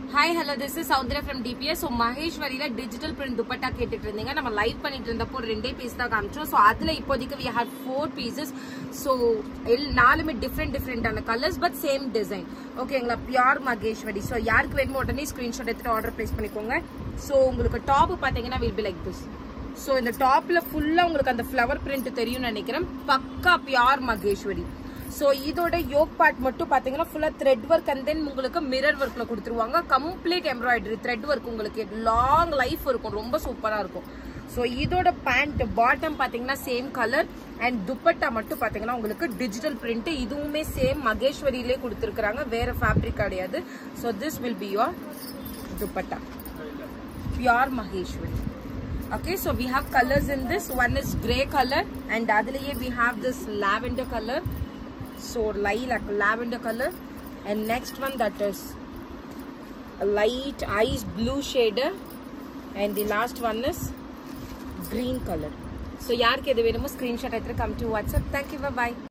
hi hello this is Soundarya from DPS so மகேஸ்வரியில digital print dupatta கேட்டுட்டு இருந்தீங்க நம்ம லைவ் பண்ணிட்டு இருந்தப்போ ரெண்டே பீஸ் தான் காமிச்சோம் ஸோ அதுல இப்போதைக்கு we have four pieces so all நாலுமே டிஃப்ரெண்ட் டிஃப்ரெண்டான கலர்ஸ் பட் சேம் டிசைன் ஓகேங்களா பியூர் மகேஸ்வரி ஸோ யாருக்கு வேணுமோ உடனே ஸ்கிரீன்ஷாட் எடுத்துட்டு ஆர்டர் பிளேஸ் பண்ணிக்கோங்க ஸோ உங்களுக்கு டாப் பார்த்தீங்கன்னா will be like this so இந்த டாப்ல ஃபுல்லா உங்களுக்கு அந்த ஃப்ளவர் பிரிண்ட் தெரியும்னு நினைக்கிறேன் பக்கா பியூர் மகேஸ்வரி ஸோ இதோட யோக் பார்ட் மட்டும் பார்த்தீங்கன்னா ஃபுல்லாக த்ரெட் ஒர்க் அண்ட் தென் உங்களுக்கு மிரர் ஒர்க்கில் கொடுத்துருவாங்க கம்ப்ளீட் எம்ப்ராய்டரி த்ரெட் ஒர்க் உங்களுக்கு லாங் லைஃப் இருக்கும் ரொம்ப சூப்பராக இருக்கும் ஸோ இதோட பேண்ட் பாட்டம் பார்த்தீங்கன்னா சேம் கலர் அண்ட் துப்பட்டா மட்டும் பார்த்தீங்கன்னா உங்களுக்கு டிஜிட்டல் பிரிண்ட் இதுவுமே சேம் மகேஸ்வரியிலே கொடுத்துருக்குறாங்க வேற ஃபேப்ரிக் கிடையாது so this will be your dupatta pure Maheshwari okay so we have colors in this one is gray color and adliye we have this lavender color so lilac lavender color and next one that is a light ice blue shader and the last one is green color so யாருக்கு எது வேணுமோ screenshot எடுத்து come to WhatsApp thank you by